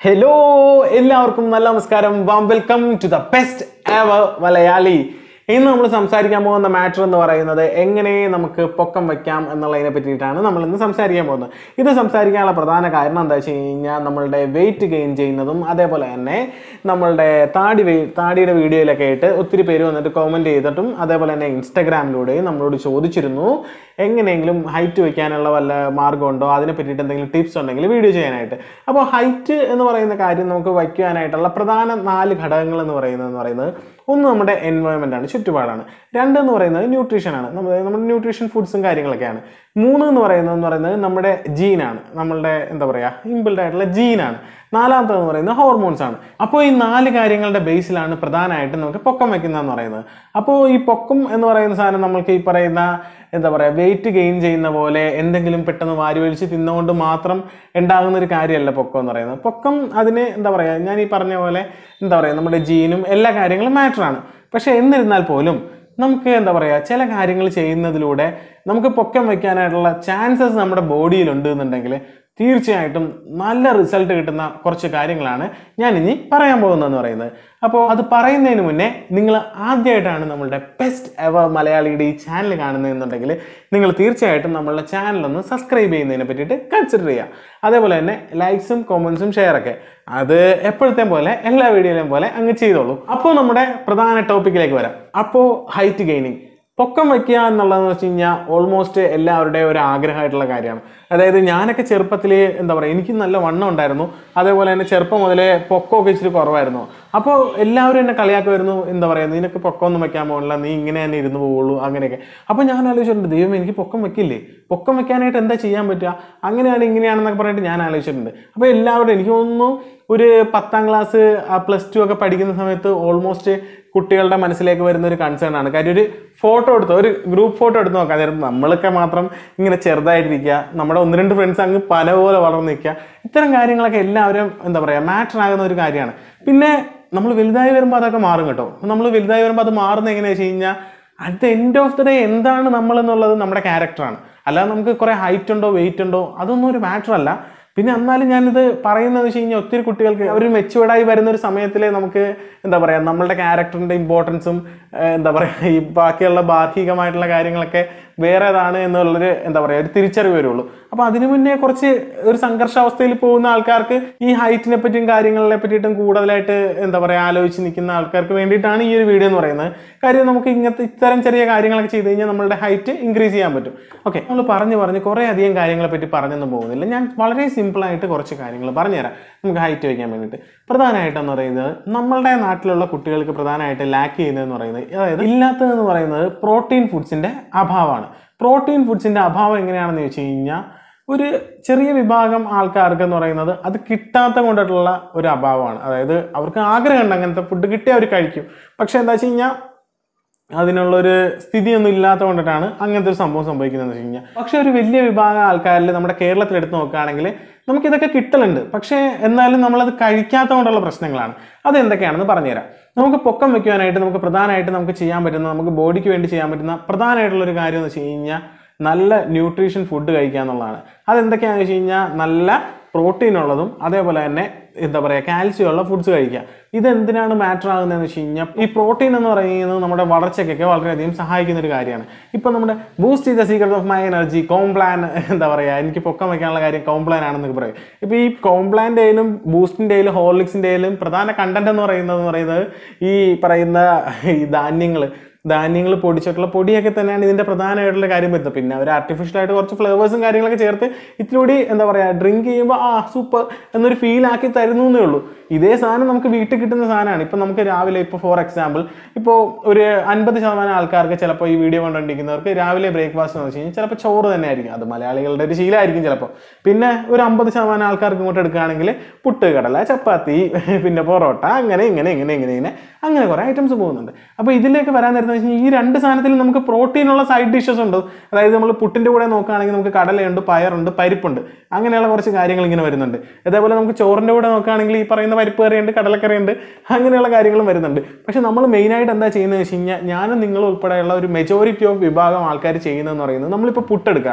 Hello എല്ലാവർക്കും നല്ല നമസ്കാരം warm welcome to the best ever Malayali ഇന്ന് നമ്മൾ സംസാരിക്കാൻ പോകുന്ന മാറ്റർ എന്ന് പറയുന്നത് എങ്ങനെ നമുക്ക് പൊക്കം വയ്ക്കാം എന്നുള്ളതിനെ പറ്റിയിട്ടാണ് നമ്മൾ ഇന്ന് സംസാരിക്കാൻ പോകുന്നത് ഇത് സംസാരിക്കാനുള്ള പ്രധാന കാരണം എന്താ വെച്ച് കഴിഞ്ഞാൽ നമ്മളുടെ വെയിറ്റ് ഗെയിൻ ചെയ്യുന്നതും അതേപോലെ തന്നെ നമ്മളുടെ താടി വെ- താടിയുടെ വീഡിയോയിലൊക്കെ ആയിട്ട് ഒത്തിരി പേര് വന്നിട്ട് കോമൻറ്റ് ചെയ്തിട്ടും അതേപോലെ തന്നെ ഇൻസ്റ്റാഗ്രാമിലൂടെയും നമ്മളോട് ചോദിച്ചിരുന്നു എങ്ങനെയെങ്കിലും ഹൈറ്റ് വയ്ക്കാനുള്ള വല്ല മാർഗ്ഗമുണ്ടോ അതിനെ പറ്റിയിട്ട് എന്തെങ്കിലും ടിപ്സ് ഉണ്ടെങ്കിൽ വീഡിയോ ചെയ്യാനായിട്ട് അപ്പോൾ ഹൈറ്റ് എന്ന് പറയുന്ന കാര്യം നമുക്ക് വയ്ക്കാനായിട്ടുള്ള പ്രധാന നാല് ഘടകങ്ങൾ എന്ന് പറയുന്നത് എന്ന് പറയുന്നത് ഒന്ന് നമ്മുടെ എൻവയോൺമെൻ്റ് ആണ് ചുറ്റുപാടാണ് രണ്ട് എന്ന് പറയുന്നത് ന്യൂട്രീഷനാണ് നമ്മൾ നമ്മുടെ ന്യൂട്രീഷൻ ഫുഡ്സും കാര്യങ്ങളൊക്കെയാണ് മൂന്ന് എന്ന് പറയുന്നത് എന്ന് പറയുന്നത് നമ്മുടെ ജീനാണ് നമ്മളുടെ എന്താ പറയുക ഇമ്പിൾഡ് ആയിട്ടുള്ള ജീനാണ് നാലാമത്തെന്ന് പറയുന്നത് ഹോർമോൺസ് ആണ് അപ്പോൾ ഈ നാല് കാര്യങ്ങളുടെ ബേസിലാണ് പ്രധാനമായിട്ടും നമുക്ക് പൊക്കം വെക്കുന്നതെന്ന് പറയുന്നത് അപ്പോൾ ഈ പൊക്കം എന്ന് പറയുന്ന സാധനം നമ്മൾക്ക് ഈ പറയുന്ന എന്താ പറയുക വെയിറ്റ് ഗെയിൻ ചെയ്യുന്ന പോലെ എന്തെങ്കിലും പെട്ടെന്ന് വാരി വലിച്ച് തിന്നുകൊണ്ട് മാത്രം ഉണ്ടാകുന്ന ഒരു കാര്യമല്ല പൊക്കം എന്ന് പറയുന്നത് പൊക്കം അതിന് എന്താ പറയുക ഞാൻ ഈ പറഞ്ഞ പോലെ എന്താ പറയുക നമ്മുടെ ജീനും എല്ലാ കാര്യങ്ങളും മാറ്ററാണ് പക്ഷേ എന്നിരുന്നാൽ പോലും നമുക്ക് എന്താ പറയുക ചില കാര്യങ്ങൾ ചെയ്യുന്നതിലൂടെ നമുക്ക് പൊക്കം വയ്ക്കാനായിട്ടുള്ള ചാൻസസ് നമ്മുടെ ബോഡിയിലുണ്ട് എന്നുണ്ടെങ്കിൽ തീർച്ചയായിട്ടും നല്ല റിസൾട്ട് കിട്ടുന്ന കുറച്ച് കാര്യങ്ങളാണ് ഞാൻ ഇനി പറയാൻ പോകുന്നതെന്ന് പറയുന്നത് അപ്പോൾ അത് പറയുന്നതിന് മുന്നേ നിങ്ങൾ ആദ്യമായിട്ടാണ് നമ്മളുടെ ബെസ്റ്റ് എവർ മലയാളിയുടെ ഈ ചാനൽ കാണുന്നതെന്നുണ്ടെങ്കിൽ നിങ്ങൾ തീർച്ചയായിട്ടും നമ്മളുടെ ചാനലൊന്ന് സബ്സ്ക്രൈബ് ചെയ്യുന്നതിനെ പറ്റിയിട്ട് കൺസിഡർ ചെയ്യുക അതേപോലെ തന്നെ ലൈക്സും കോമൻസും ഷെയറൊക്കെ അത് എപ്പോഴത്തെയും പോലെ എല്ലാ വീഡിയോയിലെയും പോലെ അങ്ങ് ചെയ്തോളൂ അപ്പോൾ നമ്മുടെ പ്രധാന ടോപ്പിക്കിലേക്ക് വരാം അപ്പോൾ ഹൈറ്റ് ഗെയിനിങ് പൊക്കം വയ്ക്കുക എന്നുള്ളതെന്ന് വെച്ച് കഴിഞ്ഞാൽ ഓൾമോസ്റ്റ് എല്ലാവരുടെയും ഒരു ആഗ്രഹമായിട്ടുള്ള കാര്യമാണ് അതായത് ഞാനൊക്കെ ചെറുപ്പത്തിൽ എന്താ പറയുക എനിക്ക് നല്ല വണ്ണം ഉണ്ടായിരുന്നു അതേപോലെ തന്നെ ചെറുപ്പം മുതലേ പൊക്കമൊക്കെ ഇച്ചിരി കുറവായിരുന്നു അപ്പോൾ എല്ലാവരും എന്നെ കളിയാക്കുമായിരുന്നു എന്താ പറയുക നിനക്ക് പൊക്കമൊന്നും വെക്കാൻ പോകില്ല നീ ഇങ്ങനെ തന്നെ ഇരുന്ന് പോവുള്ളൂ അങ്ങനെയൊക്കെ അപ്പോൾ ഞാൻ ആലോചിച്ചിട്ടുണ്ട് ദൈവം എനിക്ക് പൊക്കം വെക്കില്ലേ പൊക്കം വെക്കാനായിട്ട് എന്താ ചെയ്യാൻ പറ്റുക അങ്ങനെയാണ് ഇങ്ങനെയാണെന്നൊക്കെ പറഞ്ഞിട്ട് ഞാൻ ആലോചിച്ചിട്ടുണ്ട് അപ്പോൾ എല്ലാവരും എനിക്ക് തോന്നുന്നു ഒരു പത്താം ക്ലാസ് പ്ലസ് ടു ഒക്കെ പഠിക്കുന്ന സമയത്ത് ഓൾമോസ്റ്റ് കുട്ടികളുടെ മനസ്സിലേക്ക് വരുന്ന ഒരു കൺസേൺ ആണ് കാര്യം ഒരു ഫോട്ടോ എടുത്ത് ഒരു ഗ്രൂപ്പ് ഫോട്ടോ എടുത്ത് നോക്കാം അതായത് നമ്മളൊക്കെ മാത്രം ഇങ്ങനെ ചെറുതായിട്ടിരിക്കുക നമ്മുടെ ഒന്ന് രണ്ട് ഫ്രണ്ട്സ് അങ്ങ് പല പോലെ വളർന്ന് നിൽക്കുക ഇത്തരം കാര്യങ്ങളൊക്കെ എല്ലാവരും എന്താ പറയുക മാറ്റർ ആകുന്ന ഒരു കാര്യമാണ് പിന്നെ നമ്മൾ വലുതായി വരുമ്പോൾ അതൊക്കെ മാറും കേട്ടോ നമ്മൾ വലുതായി വരുമ്പോൾ അത് മാറുന്നത് എങ്ങനെയാണെന്ന് വെച്ച് കഴിഞ്ഞാൽ at the end of the day എന്താണ് നമ്മൾ എന്നുള്ളത് നമ്മുടെ ക്യാരക്ടറാണ് അല്ലാതെ നമുക്ക് കുറേ ഹൈറ്റ് ഉണ്ടോ വെയിറ്റ് ഉണ്ടോ അതൊന്നും ഒരു മാറ്റർ അല്ല പിന്നെ എന്നാലും ഞാനിത് പറയുന്നത് വെച്ച് കഴിഞ്ഞാൽ ഒത്തിരി കുട്ടികൾക്ക് അവർ മെച്ചുവേർഡായി വരുന്ന ഒരു സമയത്തിൽ നമുക്ക് എന്താ പറയുക നമ്മളുടെ ക്യാരക്ടറിൻ്റെ ഇമ്പോർട്ടൻസും എന്താ പറയുക ഈ ബാക്കിയുള്ള ബാർഹികമായിട്ടുള്ള കാര്യങ്ങളൊക്കെ വേറേതാണ് എന്നുള്ളൊരു എന്താ പറയുക ഒരു തിരിച്ചറിവ് വരുള്ളൂ അപ്പോൾ അതിനു മുന്നേ കുറച്ച് ഒരു സംഘർഷാവസ്ഥയിൽ പോകുന്ന ആൾക്കാർക്ക് ഈ ഹൈറ്റിനെ പറ്റിയും കാര്യങ്ങളെ പറ്റിയിട്ടും കൂടുതലായിട്ട് എന്താ പറയുക ആലോചിച്ച് നിൽക്കുന്ന ആൾക്കാർക്ക് വേണ്ടിയിട്ടാണ് ഈ ഒരു വീഡിയോ എന്ന് പറയുന്നത് കാര്യം നമുക്ക് ഇങ്ങനത്തെ ഇത്തരം ചെറിയ കാര്യങ്ങളൊക്കെ ചെയ്ത് കഴിഞ്ഞാൽ നമ്മളുടെ ഹൈറ്റ് ഇൻക്രീസ് ചെയ്യാൻ പറ്റും ഓക്കെ നമ്മൾ പറഞ്ഞു പറഞ്ഞ് കുറേ അധികം കാര്യങ്ങളെ പറ്റി പറഞ്ഞൊന്നും പോകുന്നില്ല ഞാൻ വളരെ സിമ്പിളായിട്ട് കുറച്ച് കാര്യങ്ങൾ പറഞ്ഞുതരാം നമുക്ക് ഹൈറ്റ് വയ്ക്കാൻ വേണ്ടിയിട്ട് പ്രധാനമായിട്ടെന്ന് പറയുന്നത് നമ്മളുടെ നാട്ടിലുള്ള കുട്ടികൾക്ക് പ്രധാനമായിട്ട് ലാക്ക് ചെയ്യുന്നതെന്ന് പറയുന്നത് അതായത് ഇല്ലാത്തതെന്ന് പറയുന്നത് പ്രോട്ടീൻ ഫുഡ്സിൻ്റെ അഭാവമാണ് പ്രോട്ടീൻ ഫുഡ്സിൻ്റെ അഭാവം എങ്ങനെയാണെന്ന് ചോദിച്ചു കഴിഞ്ഞാൽ ഒരു ചെറിയ വിഭാഗം ആൾക്കാർക്ക് എന്ന് പറയുന്നത് അത് കിട്ടാത്ത കൊണ്ടിട്ടുള്ള ഒരു അഭാവമാണ് അതായത് അവർക്ക് ആഗ്രഹമുണ്ട് അങ്ങനത്തെ ഫുഡ് കിട്ടിയാൽ അവർ കഴിക്കും പക്ഷെ എന്താ വെച്ച് കഴിഞ്ഞാൽ അതിനുള്ളൊരു സ്ഥിതിയൊന്നും ഇല്ലാത്ത കൊണ്ടിട്ടാണ് അങ്ങനത്തെ ഒരു സംഭവം സംഭവിക്കുന്നത് വെച്ച് കഴിഞ്ഞാൽ പക്ഷെ ഒരു വലിയ വിഭാഗം ആൾക്കാരിൽ നമ്മുടെ കേരളത്തിൽ എടുത്ത് നോക്കുകയാണെങ്കിൽ നമുക്കിതൊക്കെ കിട്ടലുണ്ട് പക്ഷേ എന്നാലും നമ്മളത് കഴിക്കാത്ത കൊണ്ടുള്ള പ്രശ്നങ്ങളാണ് അതെന്തൊക്കെയാണെന്ന് പറഞ്ഞുതരാം നമുക്ക് പൊക്കം വെക്കുവാനായിട്ട് നമുക്ക് പ്രധാനമായിട്ട് നമുക്ക് ചെയ്യാൻ പറ്റുന്ന നമുക്ക് ബോഡിക്ക് വേണ്ടി ചെയ്യാൻ പറ്റുന്ന പ്രധാനമായിട്ടുള്ള ഒരു കാര്യം എന്ന് വെച്ച് കഴിഞ്ഞാൽ നല്ല ന്യൂട്രീഷൻ ഫുഡ് കഴിക്കുക എന്നുള്ളതാണ് അതെന്തൊക്കെയാണെന്ന് വെച്ച് കഴിഞ്ഞാൽ നല്ല പ്രോട്ടീൻ ഉള്ളതും അതേപോലെ തന്നെ എന്താ പറയുക കാൽസ്യം ഉള്ള ഫുഡ്സ് കഴിക്കുക ഇതെന്തിനാണ് മാറ്റർ ആകുന്നതെന്ന് വെച്ച് കഴിഞ്ഞാൽ ഈ പ്രോട്ടീൻ എന്ന് പറയുന്നത് നമ്മുടെ വളർച്ചയ്ക്കൊക്കെ വളരെയധികം സഹായിക്കുന്ന ഒരു കാര്യമാണ് ഇപ്പം നമ്മുടെ ബൂസ്റ്റ് ചെയ്ത secret of my energy Complan എന്താ പറയുക എനിക്ക് പൊക്കം വെക്കാനുള്ള കാര്യം കോംപ്ലാൻ ആണെന്നൊക്കെ പറയും ഇപ്പോൾ ഈ കോംപ്ലാൻ്റെയിലും ബൂസ്റ്റിൻ്റെയിലും ഹോർലിക്സിൻ്റെയിലും പ്രധാന കണ്ടന്റ് എന്ന് പറയുന്നത് എന്ന് പറയുന്നത് ഈ പറയുന്ന ഈ ധാന്യങ്ങൾ ധാന്യങ്ങൾ പൊടിച്ചിട്ടുള്ള പൊടിയൊക്കെ തന്നെയാണ് ഇതിൻ്റെ പ്രധാനമായിട്ടുള്ള കാര്യം വരുന്നത് പിന്നെ അവർ ആർട്ടിഫിഷ്യലായിട്ട് കുറച്ച് ഫ്ലേവേഴ്സും കാര്യങ്ങളൊക്കെ ചേർത്ത് ഇത്തിരി എന്താ പറയുക ഡ്രിങ്ക് ചെയ്യുമ്പോൾ ആ സൂപ്പർ എന്നൊരു ഫീൽ ആക്കി തരുന്നു എന്നേ ഉള്ളൂ ഇതേ സാധനം നമുക്ക് വീട്ടിൽ കിട്ടുന്ന സാധനമാണ് ഇപ്പം നമുക്ക് രാവിലെ ഇപ്പോൾ ഫോർ എക്സാമ്പിൾ ഇപ്പോൾ ഒരു അൻപത് ശതമാനം ആൾക്കാർക്ക് ചിലപ്പോൾ ഈ വീഡിയോ കണ്ടുകൊണ്ടിരിക്കുന്നവർക്ക് രാവിലെ ബ്രേക്ക്ഫാസ്റ്റ് എന്ന് വെച്ച് കഴിഞ്ഞാൽ ചിലപ്പോൾ ചോറ് തന്നെ ആയിരിക്കും അത് മലയാളികളുടെ ഒരു ശീലമായിരിക്കും ചിലപ്പോൾ പിന്നെ ഒരു അമ്പത് ശതമാനം ആൾക്കാർക്ക് ഇങ്ങോട്ട് എടുക്കുകയാണെങ്കിൽ പുട്ട് കടല ചപ്പാത്തി പിന്നെ പൊറോട്ട അങ്ങനെ ഇങ്ങനെ ഇങ്ങനെ ഇങ്ങനെ ഇങ്ങനെ അങ്ങനെ കുറേ ഐറ്റംസ് പോകുന്നുണ്ട് അപ്പോൾ ഇതിലേക്ക് വരാൻ നേരത്തെ വെച്ച് കഴിഞ്ഞാൽ ഈ രണ്ട് സാധനത്തിൽ നമുക്ക് പ്രോട്ടീൻ ഉള്ള സൈഡ് ഡിഷസ് ഉണ്ട് അതായത് നമ്മൾ പുട്ടിൻ്റെ കൂടെ നോക്കുകയാണെങ്കിൽ നമുക്ക് കടലയുണ്ട് പയറുണ്ട് പരിപ്പുണ്ട് അങ്ങനെയുള്ള കുറച്ച് കാര്യങ്ങൾ ഇങ്ങനെ വരുന്നുണ്ട് അതേപോലെ നമുക്ക് ചോറിൻ്റെ കൂടെ നോക്കുകയാണെങ്കിൽ ഈ പറയുന്ന പരിപ്പ് കറിയുണ്ട് കടലക്കറിയുണ്ട് അങ്ങനെയുള്ള കാര്യങ്ങളും വരുന്നുണ്ട് പക്ഷെ നമ്മൾ മെയിനായിട്ട് എന്താ ചെയ്യുന്നത് വെച്ച് കഴിഞ്ഞാൽ ഞാനും നിങ്ങളും ഉൾപ്പെടെയുള്ള ഒരു മെജോറിറ്റി ഓഫ് വിഭാഗം ആൾക്കാർ ചെയ്യുന്നതെന്ന് പറയുന്നത് നമ്മളിപ്പോൾ പുട്ടെടുക്കുകയാണ്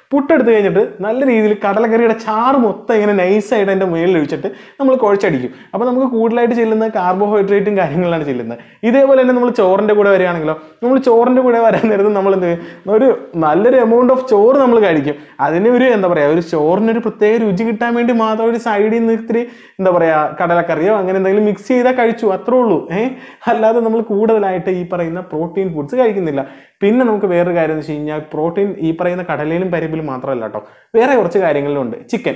പുട്ടെടുത്ത് കഴിഞ്ഞിട്ട് നല്ല രീതിയിൽ കടലക്കറിയുടെ ചാറ് മൊത്തം ഇങ്ങനെ നൈസായിട്ട് അതിൻ്റെ മുകളിൽ ഒഴിച്ചിട്ട് നമ്മൾ കുഴച്ചടിക്കും അപ്പോൾ നമുക്ക് കൂടുതലായിട്ട് ചെല്ലുന്ന കാർബോഹൈഡ്രേറ്റും കാര്യങ്ങളാണ് ചെല്ലുന്നത് ഇതേപോലെ തന്നെ നമ്മൾ ചോറിൻ്റെ കൂടെ വരികയാണെങ്കിലോ നമ്മൾ ചോറിൻ്റെ കൂടെ വരാൻ നേരത്ത് നമ്മൾ എന്ത് ചെയ്യും? ഒരു നല്ലൊരു എമൗണ്ട് ഓഫ് ചോറ് നമ്മൾ കഴിക്കും അതിന് ഒരു എന്താ പറയുക ഒരു ചോറിനൊരു പ്രത്യേക രുചി കിട്ടാൻ വേണ്ടി മാത്രം ഒരു സൈഡിൽ നിന്ന് ഇത്തിരി എന്താ പറയുക കടലക്കറിയോ അങ്ങനെ എന്തെങ്കിലും മിക്സ് ചെയ്താൽ കഴിച്ചു അത്രേ ഉള്ളൂ ഏഹ് അല്ലാതെ നമ്മൾ കൂടുതലായിട്ട് ഈ പറയുന്ന പ്രോട്ടീൻ ഫുഡ്സ് കഴിക്കുന്നില്ല പിന്നെ നമുക്ക് വേറൊരു കാര്യം എന്ന് വെച്ച് കഴിഞ്ഞാൽ പ്രോട്ടീൻ ഈ പറയുന്ന കടലയിലും പരിപ്പിലും മാത്രമല്ല കേട്ടോ വേറെ കുറച്ച് കാര്യങ്ങളിലും ഉണ്ട് ചിക്കൻ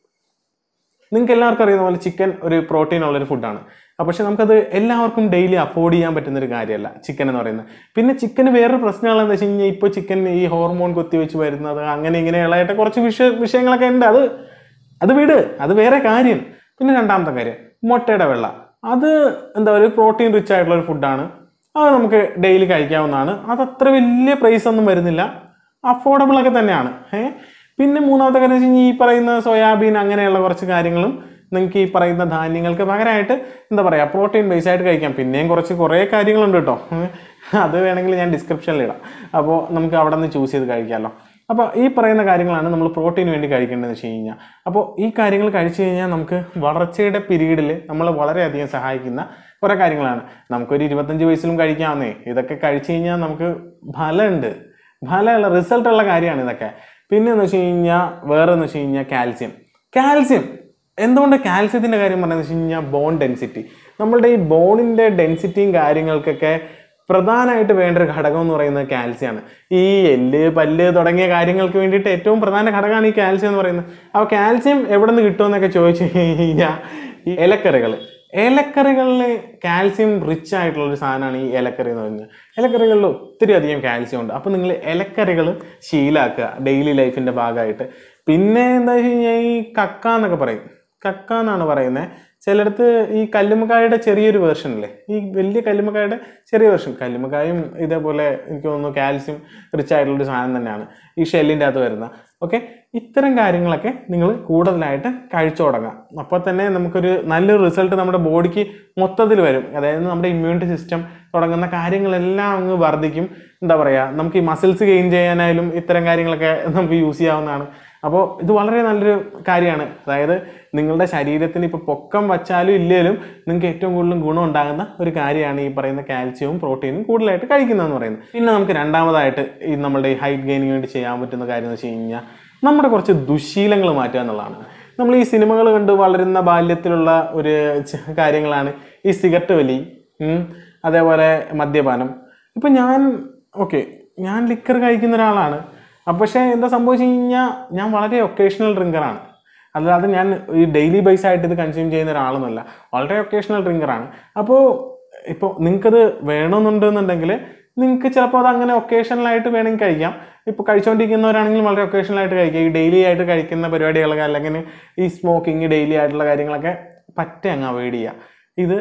നിങ്ങൾക്ക് എല്ലാവർക്കും അറിയുന്ന പോലെ ചിക്കൻ ഒരു പ്രോട്ടീൻ ഉള്ളൊരു ഫുഡാണ് അപ്പോൾ പക്ഷെ നമുക്കത് എല്ലാവർക്കും ഡെയിലി അഫോർഡ് ചെയ്യാൻ പറ്റുന്ന ഒരു കാര്യമല്ല ചിക്കൻ എന്ന് പറയുന്നത് പിന്നെ ചിക്കന് വേറൊരു പ്രശ്നങ്ങളെന്ന് വെച്ച് കഴിഞ്ഞാൽ ഇപ്പോൾ ചിക്കൻ ഈ ഹോർമോൺ കുത്തിവെച്ച് വരുന്നത് അങ്ങനെ ഇങ്ങനെയുള്ളതായിട്ട് കുറച്ച് വിഷയ വിഷയങ്ങളൊക്കെ ഉണ്ട് അത് അത് വിട് അത് വേറെ കാര്യം പിന്നെ രണ്ടാമത്തെ കാര്യം മുട്ടയുടെ വെള്ള അത് എന്താ പറയുക പ്രോട്ടീൻ റിച്ച് ആയിട്ടുള്ള ഒരു ഫുഡാണ് അത് നമുക്ക് ഡെയിലി കഴിക്കാവുന്നതാണ് അത് അത്ര വലിയ പ്രൈസ് ഒന്നും വരുന്നില്ല അഫോർഡബിൾ ഒക്കെ തന്നെയാണ് ഏഹ് പിന്നെ മൂന്നാമത്തെ കാര്യം വെച്ച് കഴിഞ്ഞാൽ ഈ പറയുന്ന സോയാബീൻ അങ്ങനെയുള്ള കുറച്ച് കാര്യങ്ങളും നിങ്ങൾക്ക് ഈ പറയുന്ന ധാന്യങ്ങൾക്ക് പകരമായിട്ട് എന്താ പറയുക പ്രോട്ടീൻ ബേസ് ആയിട്ട് കഴിക്കാം പിന്നെയും കുറച്ച് കുറേ കാര്യങ്ങളുണ്ട് കേട്ടോ ഉം. അത് വേണമെങ്കിൽ ഞാൻ ഡിസ്ക്രിപ്ഷനിൽ ഇടാം അപ്പോൾ നമുക്ക് അവിടെ നിന്ന് ചൂസ് ചെയ്ത് കഴിക്കാമല്ലോ അപ്പോൾ ഈ പറയുന്ന കാര്യങ്ങളാണ് നമ്മൾ പ്രോട്ടീന് വേണ്ടി കഴിക്കേണ്ടതെന്ന് വെച്ച് കഴിഞ്ഞാൽ അപ്പോൾ ഈ കാര്യങ്ങൾ കഴിച്ചു കഴിഞ്ഞാൽ നമുക്ക് വളർച്ചയുടെ പീരീഡിൽ നമ്മൾ വളരെയധികം സഹായിക്കുന്ന കുറേ കാര്യങ്ങളാണ് നമുക്കൊരു ഇരുപത്തഞ്ച് വയസ്സിലും കഴിക്കാവുന്നേ ഇതൊക്കെ കഴിച്ചു കഴിഞ്ഞാൽ നമുക്ക് ഫലമുണ്ട് ഫലമുള്ള റിസൾട്ടുള്ള കാര്യമാണ് ഇതൊക്കെ പിന്നെ എന്ന് വെച്ച് കഴിഞ്ഞാൽ വേറെ എന്ന് വെച്ച് കഴിഞ്ഞാൽ കാൽസ്യം കാൽസ്യം എന്തുകൊണ്ട് കാൽസ്യത്തിൻ്റെ കാര്യം പറയുന്നത് വെച്ച് കഴിഞ്ഞാൽ ബോൺ ഡെൻസിറ്റി നമ്മളുടെ ഈ ബോണിൻ്റെ ഡെൻസിറ്റിയും കാര്യങ്ങൾക്കൊക്കെ പ്രധാനമായിട്ട് വേണ്ട ഒരു ഘടകം എന്ന് പറയുന്നത് കാൽസ്യമാണ് ഈ എല്ല് പല്ല് തുടങ്ങിയ കാര്യങ്ങൾക്ക് വേണ്ടിയിട്ട് ഏറ്റവും പ്രധാന ഘടകമാണ് ഈ കാൽസ്യം എന്ന് പറയുന്നത് അപ്പോൾ കാൽസ്യം എവിടെ നിന്ന് കിട്ടുമെന്നൊക്കെ ചോദിച്ചു കഴിഞ്ഞാൽ ഈ ഇലക്കറികൾ ഇലക്കറികളിൽ കാൽസ്യം റിച്ച് ആയിട്ടുള്ള ഒരു സാധനമാണ് ഈ ഇലക്കറി എന്ന് പറയുന്നത് ഇലക്കറികളിൽ ഒത്തിരി അധികം കാൽസ്യം ഉണ്ട് അപ്പോൾ നിങ്ങൾ ഇലക്കറികൾ ശീലാക്കുക ഡെയിലി ലൈഫിൻ്റെ ഭാഗമായിട്ട് പിന്നെ എന്താ വെച്ച് കഴിഞ്ഞാൽ ഈ കക്ക എന്നൊക്കെ പറയും കക്ക എന്നാണ് പറയുന്നത് ചിലയിടത്ത് ഈ കല്ലുമ്മക്കായുടെ ചെറിയൊരു വേർഷൻ അല്ലേ ഈ വലിയ കല്ലുമ്മക്കായുടെ ചെറിയ വേർഷൻ കല്ലുമ്മക്കായും ഇതേപോലെ എനിക്ക് തോന്നുന്നു കാൽസ്യം റിച്ച് ആയിട്ടുള്ളൊരു സാധനം തന്നെയാണ് ഈ ഷെല്ലിൻ്റെ അകത്ത് വരുന്ന ഓക്കെ ഇത്തരം കാര്യങ്ങളൊക്കെ നിങ്ങൾ കൂടുതലായിട്ട് കഴിച്ചു തുടങ്ങാം അപ്പോൾ തന്നെ നമുക്കൊരു നല്ലൊരു റിസൾട്ട് നമ്മുടെ ബോഡിക്ക് മൊത്തത്തിൽ വരും അതായത് നമ്മുടെ ഇമ്മ്യൂണിറ്റി സിസ്റ്റം തുടങ്ങുന്ന കാര്യങ്ങളെല്ലാം അങ്ങ് വർദ്ധിക്കും എന്താ പറയുക നമുക്ക് ഈ മസിൽസ് ഗെയിൻ ചെയ്യാനായാലും ഇത്തരം കാര്യങ്ങളൊക്കെ നമുക്ക് യൂസ് ചെയ്യാവുന്നതാണ് അപ്പോൾ ഇത് വളരെ നല്ലൊരു കാര്യമാണ് അതായത് നിങ്ങളുടെ ശരീരത്തിന് ഇപ്പോൾ പൊക്കം വച്ചാലും ഇല്ലേലും നിങ്ങൾക്ക് ഏറ്റവും കൂടുതലും ഗുണം ഉണ്ടാകുന്ന ഒരു കാര്യമാണ് ഈ പറയുന്ന കാൽസ്യവും പ്രോട്ടീനും കൂടുതലായിട്ട് കഴിക്കുന്നതെന്ന് പറയുന്നത് പിന്നെ നമുക്ക് രണ്ടാമതായിട്ട് ഈ നമ്മുടെ ഈ ഹൈറ്റ് ഗെയിനിങ് വേണ്ടി ചെയ്യാൻ പറ്റുന്ന കാര്യം എന്ന് വെച്ച് കഴിഞ്ഞാൽ നമ്മുടെ കുറച്ച് ദുശീലങ്ങൾ മാറ്റുക എന്നുള്ളതാണ് നമ്മൾ ഈ സിനിമകൾ കണ്ട് വളരുന്ന ബാല്യത്തിലുള്ള ഒരു ച- കാര്യങ്ങളാണ് ഈ സിഗരറ്റ് വലി ഉം, അതേപോലെ മദ്യപാനം ഇപ്പം ഞാൻ ഓക്കെ ഞാൻ ലിക്കർ കഴിക്കുന്ന ഒരാളാണ് അപ്പം പക്ഷേ എന്താ സംഭവിച്ചു കഴിഞ്ഞാൽ ഞാൻ വളരെ ഒക്കേഷണൽ ഡ്രിങ്കറാണ് അല്ലാതെ ഞാൻ ഈ ഡെയിലി ബേസ് ആയിട്ട് ഇത് കൺസ്യൂം ചെയ്യുന്ന ഒരാളൊന്നുമല്ല വളരെ ഒക്കേഷണൽ ഡ്രിങ്കറാണ് അപ്പോൾ ഇപ്പോൾ നിങ്ങൾക്കത് വേണമെന്നുണ്ടെന്നുണ്ടെങ്കിൽ നിങ്ങൾക്ക് ചിലപ്പോൾ അത് അങ്ങനെ ഒക്കേഷണലായിട്ട് വേണമെങ്കിൽ കഴിക്കാം ഇപ്പോൾ കഴിച്ചുകൊണ്ടിരിക്കുന്നവരാണെങ്കിൽ വളരെ ഒക്കേഷണലായിട്ട് കഴിക്കുക ഈ ഡെയിലി ആയിട്ട് കഴിക്കുന്ന പരിപാടികളൊക്കെ അല്ലെങ്കിൽ ഈ സ്മോക്കിങ് ഡെയിലി ആയിട്ടുള്ള കാര്യങ്ങളൊക്കെ പറ്റേ അങ്ങ് അവോയ്ഡ് ചെയ്യുക ഇത്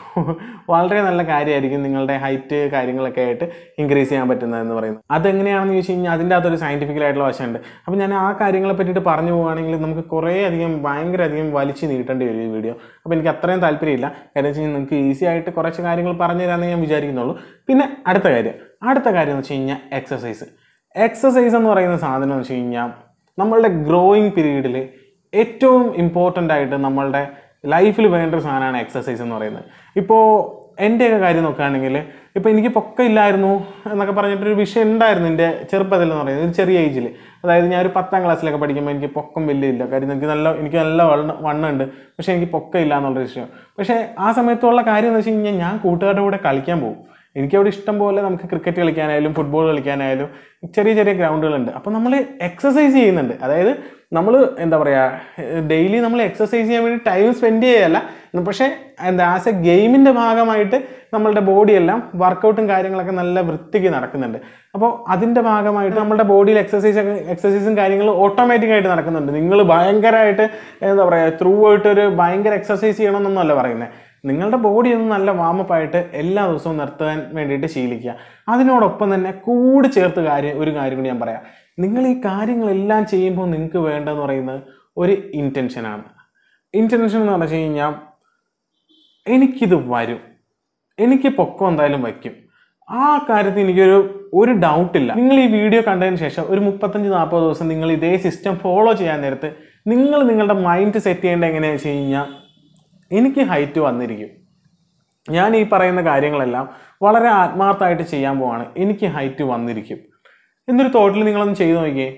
വളരെ നല്ല കാര്യമായിരിക്കും നിങ്ങളുടെ ഹൈറ്റ് കാര്യങ്ങളൊക്കെ ആയിട്ട് ഇൻക്രീസ് ചെയ്യാൻ പറ്റുന്നതെന്ന് പറയുന്നത് അതെങ്ങനെയാണെന്ന് ചോദിച്ചു കഴിഞ്ഞാൽ അതിൻ്റെ അകത്തൊരു സയൻറ്റിഫിക്കൽ ആയിട്ടുള്ള വശമുണ്ട് അപ്പോൾ ഞാൻ ആ കാര്യങ്ങളെ പറ്റിയിട്ട് പറഞ്ഞു പോവുകയാണെങ്കിൽ നമുക്ക് കുറേ അധികം ഭയങ്കര അധികം വലിച്ചു നീട്ടേണ്ടി വരും ഈ വീഡിയോ അപ്പോൾ എനിക്ക് അത്രയും താല്പര്യമില്ല കാര്യം വെച്ച് കഴിഞ്ഞാൽ നിങ്ങൾക്ക് ഈസി ആയിട്ട് കുറച്ച് കാര്യങ്ങൾ പറഞ്ഞു തരാമെന്ന് ഞാൻ വിചാരിക്കുന്നുള്ളൂ പിന്നെ അടുത്ത കാര്യം അടുത്ത കാര്യം എന്ന് വെച്ച് കഴിഞ്ഞാൽ എക്സസൈസ് എക്സസൈസ് എന്ന് പറയുന്ന സാധനം എന്ന് വെച്ച് കഴിഞ്ഞാൽ നമ്മളുടെ ഗ്രോയിങ് പീരീഡിൽ ഏറ്റവും ഇമ്പോർട്ടൻ്റ് ആയിട്ട് നമ്മളുടെ ലൈഫിൽ വേണ്ട ഒരു സാധനമാണ് എക്സസൈസ് എന്ന് പറയുന്നത് ഇപ്പോൾ എൻ്റെയൊക്കെ കാര്യം നോക്കുകയാണെങ്കിൽ ഇപ്പോൾ എനിക്ക് പൊക്കം ഇല്ലായിരുന്നു എന്നൊക്കെ പറഞ്ഞിട്ടൊരു വിഷയം ഉണ്ടായിരുന്നു എൻ്റെ ചെറുപ്പത്തിൽ എന്ന് പറയുന്നത് ഒരു ചെറിയ ഏജിൽ അതായത് ഞാൻ ഒരു പത്താം ക്ലാസ്സിലൊക്കെ പഠിക്കുമ്പോൾ എനിക്ക് പൊക്കം വലിയ ഇല്ല കാര്യം എനിക്ക് നല്ല എനിക്ക് നല്ല വണ്ണ വണ്ണുണ്ട് പക്ഷേ എനിക്ക് പൊക്കം ഇല്ല എന്നുള്ളൊരു വിഷയം പക്ഷേ ആ സമയത്തുള്ള കാര്യം എന്ന് വെച്ച് കഴിഞ്ഞാൽ ഞാൻ കൂട്ടുകാരുടെ കൂടെ കളിക്കാൻ പോകും എനിക്കവിടെ ഇഷ്ടം പോലെ നമുക്ക് ക്രിക്കറ്റ് കളിക്കാനായാലും ഫുട്ബോൾ കളിക്കാനായാലും ചെറിയ ചെറിയ ഗ്രൗണ്ടുകളുണ്ട് അപ്പോൾ നമ്മൾ എക്സസൈസ് ചെയ്യുന്നുണ്ട് അതായത് നമ്മൾ എന്താ പറയുക ഡെയിലി നമ്മൾ എക്സസൈസ് ചെയ്യാൻ വേണ്ടി ടൈം സ്പെൻഡ് ചെയ്യല്ല പക്ഷേ എന്താ ആസ് എ ഗെയിമിൻ്റെ ഭാഗമായിട്ട് നമ്മളുടെ ബോഡിയെല്ലാം വർക്കൗട്ടും കാര്യങ്ങളൊക്കെ നല്ല വൃത്തിക്ക് നടക്കുന്നുണ്ട് അപ്പോൾ അതിൻ്റെ ഭാഗമായിട്ട് നമ്മുടെ ബോഡിയിൽ എക്സസൈസ് എക്സസൈസും കാര്യങ്ങളും ഓട്ടോമാറ്റിക് ആയിട്ട് നടക്കുന്നുണ്ട് നിങ്ങൾ ഭയങ്കരമായിട്ട് എന്താ പറയുക ത്രൂ ആയിട്ട് ഒരു ഭയങ്കര എക്സസൈസ് ചെയ്യണമെന്നൊന്നുമല്ല പറയുന്നത് നിങ്ങളുടെ ബോഡി ഒന്ന് നല്ല വാമപ്പ് ആയിട്ട് എല്ലാ ദിവസവും നിർത്താൻ വേണ്ടിയിട്ട് ശീലിക്കുക അതിനോടൊപ്പം തന്നെ കൂടി ചേർത്ത് കാര്യം ഒരു കാര്യം കൂടി ഞാൻ പറയാം നിങ്ങൾ ഈ കാര്യങ്ങളെല്ലാം ചെയ്യുമ്പോൾ നിങ്ങൾക്ക് വേണ്ടതെന്ന് പറയുന്നത് ഒരു ഇൻറ്റൻഷനാണ് ഇൻറ്റൻഷൻ എന്ന് പറഞ്ഞു കഴിഞ്ഞാൽ എനിക്കിത് വരും എനിക്ക് പൊക്കം എന്തായാലും വയ്ക്കും ആ കാര്യത്തിൽ എനിക്കൊരു ഒരു ഡൗട്ടില്ല നിങ്ങൾ ഈ വീഡിയോ കണ്ടതിന് ശേഷം ഒരു മുപ്പത്തഞ്ച് നാൽപ്പത് ദിവസം നിങ്ങൾ ഇതേ സിസ്റ്റം ഫോളോ ചെയ്യാൻ നേരത്ത് നിങ്ങൾ നിങ്ങളുടെ മൈൻഡ് സെറ്റ് ചെയ്യേണ്ടത് എങ്ങനെയാണെന്ന് വെച്ച് കഴിഞ്ഞാൽ എനിക്ക് ഹൈറ്റ് വന്നിരിക്കും ഞാൻ ഈ പറയുന്ന കാര്യങ്ങളെല്ലാം വളരെ ആത്മാർത്ഥമായിട്ട് ചെയ്യാൻ പോവാണ് എനിക്ക് ഹൈറ്റ് വന്നിരിക്കും എന്നൊരു തോട്ടിൽ നിങ്ങളൊന്ന് ചെയ്തു നോക്കിയേ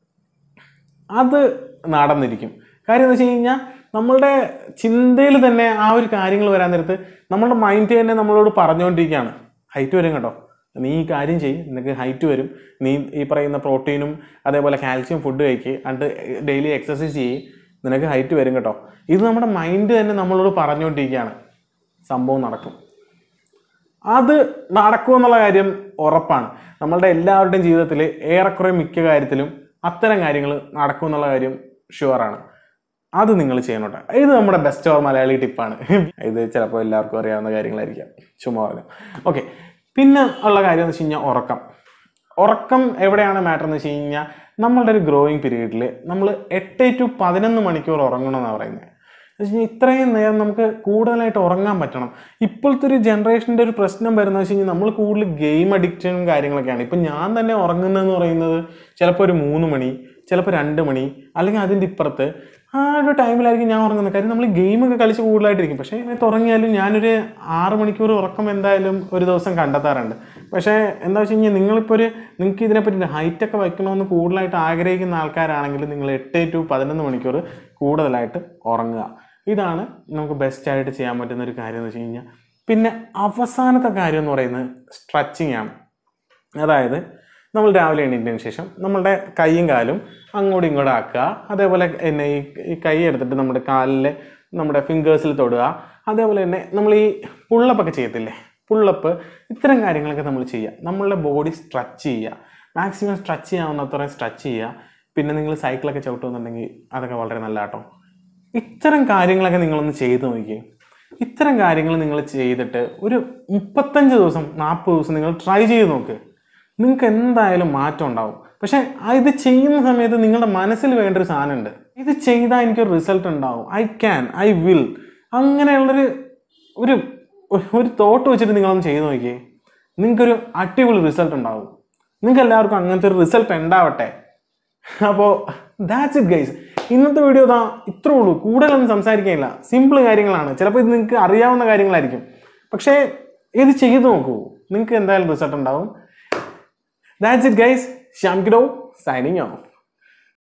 അത് നടന്നിരിക്കും കാര്യം എന്ന് വെച്ച് കഴിഞ്ഞാൽ നമ്മളുടെ ചിന്തയിൽ തന്നെ ആ ഒരു കാര്യങ്ങൾ വരാൻ നേരത്ത് നമ്മളുടെ മൈൻഡ് തന്നെ നമ്മളോട് പറഞ്ഞുകൊണ്ടിരിക്കുകയാണ് ഹൈറ്റ് വരും കേട്ടോ നീ ഈ കാര്യം ചെയ്യ് നിനക്ക് ഹൈറ്റ് വരും നീ ഈ പറയുന്ന പ്രോട്ടീനും അതേപോലെ കാൽസ്യം ഫുഡ് കഴിക്കുക എന്നിട്ട് ഡെയിലി എക്സസൈസ് ചെയ്യ് നിനക്ക് ഹൈറ്റ് വരും കേട്ടോ ഇത് നമ്മുടെ മൈൻഡ് തന്നെ നമ്മളോട് പറഞ്ഞുകൊണ്ടിരിക്കുകയാണ് സംഭവം നടക്കും അത് നടക്കുമെന്നുള്ള കാര്യം ഉറപ്പാണ് നമ്മളുടെ എല്ലാവരുടെയും ജീവിതത്തിൽ ഏറെക്കുറെ മിക്ക കാര്യത്തിലും അത്തരം കാര്യങ്ങൾ നടക്കുമെന്നുള്ള കാര്യം ഷുവറാണ് അത് നിങ്ങൾ ചെയ്യണം കേട്ടോ ഇത് നമ്മുടെ ബെസ്റ്റ് ഓർ മലയാളി ടിപ്പാണ് ഇത് ചിലപ്പോൾ എല്ലാവർക്കും അറിയാവുന്ന കാര്യങ്ങളായിരിക്കാം ചുമ്മാ പറഞ്ഞു ഓക്കെ പിന്നെ ഉള്ള കാര്യം എന്ന് വെച്ച് കഴിഞ്ഞാൽ ഉറക്കം ഉറക്കം എവിടെയാണ് മാറ്റർ എന്ന് വെച്ച് കഴിഞ്ഞാൽ നമ്മളുടെ ഒരു ഗ്രോയിങ് പീരീഡിൽ നമ്മൾ എട്ട് ടു പതിനൊന്ന് മണിക്കൂർ ഉറങ്ങണമെന്നാണ് പറയുന്നത് എന്ന് വെച്ച് കഴിഞ്ഞാൽ ഇത്രയും നേരം നമുക്ക് കൂടുതലായിട്ട് ഉറങ്ങാൻ പറ്റണം ഇപ്പോഴത്തെ ഒരു ജനറേഷൻ്റെ ഒരു പ്രശ്നം വരുന്നത് വെച്ച് കഴിഞ്ഞാൽ നമ്മൾ കൂടുതൽ ഗെയിം അഡിക്ഷനും കാര്യങ്ങളൊക്കെയാണ് ഇപ്പം ഞാൻ തന്നെ ഉറങ്ങുന്നതെന്ന് പറയുന്നത് ചിലപ്പോൾ ഒരു മൂന്ന് മണി ചിലപ്പോൾ രണ്ട് മണി അല്ലെങ്കിൽ അതിൻ്റെ ഇപ്പുറത്ത് ആ ഒരു ടൈമിലായിരിക്കും ഞാൻ ഉറങ്ങുന്നത് കാര്യം നമ്മൾ ഗെയിമൊക്കെ കളിച്ച് കൂടുതലായിട്ടിരിക്കും പക്ഷേ ഇതിനകത്ത് ഉറങ്ങിയാലും ഞാനൊരു ആറ് മണിക്കൂർ ഉറക്കം എന്തായാലും ഒരു ദിവസം കണ്ടെത്താറുണ്ട് പക്ഷേ എന്താ വെച്ച് കഴിഞ്ഞാൽ നിങ്ങളിപ്പോൾ ഒരു നിങ്ങൾക്ക് ഇതിനെപ്പറ്റി ഹൈറ്റൊക്കെ വയ്ക്കണമെന്ന് കൂടുതലായിട്ട് ആഗ്രഹിക്കുന്ന ആൾക്കാരാണെങ്കിൽ നിങ്ങൾ എട്ട് ടു പതിനൊന്ന് മണിക്കൂർ കൂടുതലായിട്ട് ഉറങ്ങുക ഇതാണ് നമുക്ക് ബെസ്റ്റായിട്ട് ചെയ്യാൻ പറ്റുന്ന ഒരു കാര്യം എന്ന് വെച്ച് കഴിഞ്ഞാൽ പിന്നെ അവസാനത്തെ കാര്യം എന്ന് പറയുന്നത് സ്ട്രെച്ചിങ് ആണ് അതായത് നമ്മൾ രാവിലെ എണീറ്റതിന് ശേഷം നമ്മളുടെ കൈയും കാലും അങ്ങോട്ടും ഇങ്ങോട്ടും ആക്കുക അതേപോലെ തന്നെ ഈ ഈ കൈ എടുത്തിട്ട് നമ്മുടെ കാലിൽ നമ്മുടെ ഫിംഗേഴ്സിൽ തൊടുക അതേപോലെ തന്നെ നമ്മൾ ഈ പുള്ളപ്പൊക്കെ ചെയ്യത്തില്ലേ പുള്ളപ്പ് ഇത്തരം കാര്യങ്ങളൊക്കെ നമ്മൾ ചെയ്യുക നമ്മളുടെ ബോഡി സ്ട്രെച്ച് ചെയ്യുക മാക്സിമം സ്ട്രെച്ച് ചെയ്യാവുന്നത്രയും സ്ട്രെച്ച് ചെയ്യുക പിന്നെ നിങ്ങൾ സൈക്കിളൊക്കെ ചവിട്ടുന്നുണ്ടെങ്കിൽ അതൊക്കെ വളരെ നല്ല കേട്ടോ ഇത്തരം കാര്യങ്ങളൊക്കെ നിങ്ങളൊന്ന് ചെയ്ത് നോക്കിയേ ഇത്തരം കാര്യങ്ങൾ നിങ്ങൾ ചെയ്തിട്ട് ഒരു മുപ്പത്തഞ്ച് ദിവസം നാൽപ്പത് ദിവസം നിങ്ങൾ ട്രൈ ചെയ്ത് നോക്ക് നിങ്ങൾക്ക് എന്തായാലും മാറ്റം ഉണ്ടാവും പക്ഷേ ആ ഇത് ചെയ്യുന്ന സമയത്ത് നിങ്ങളുടെ മനസ്സിൽ വേണ്ട ഒരു സാധനമുണ്ട് ഇത് ചെയ്താൽ എനിക്കൊരു റിസൾട്ട് ഉണ്ടാവും ഐ ക്യാൻ ഐ വിൽ അങ്ങനെയുള്ളൊരു ഒരു ഒരു തോട്ട് വെച്ചിട്ട് നിങ്ങളൊന്ന് ചെയ്ത് നോക്കിയേ നിങ്ങൾക്കൊരു അടിപൊളി റിസൾട്ട് ഉണ്ടാവും നിങ്ങൾക്ക് എല്ലാവർക്കും അങ്ങനത്തെ ഒരു റിസൾട്ട് ഉണ്ടാവട്ടെ അപ്പോൾ ദാറ്റ്സ് ഇറ്റ് ഗൈസ് ഇന്നത്തെ വീഡിയോ ഇതാ ഇത്രേ ഉള്ളൂ കൂടുതലൊന്നും സംസാരിക്കാനില്ല സിമ്പിൾ കാര്യങ്ങളാണ് ചിലപ്പോൾ ഇത് നിങ്ങൾക്ക് അറിയാവുന്ന കാര്യങ്ങളായിരിക്കും പക്ഷേ ഇത് ചെയ്ത് നോക്കൂ നിങ്ങൾക്ക് എന്തായാലും റിസൾട്ട് ഉണ്ടാവും that's it guys Shyam Kido signing of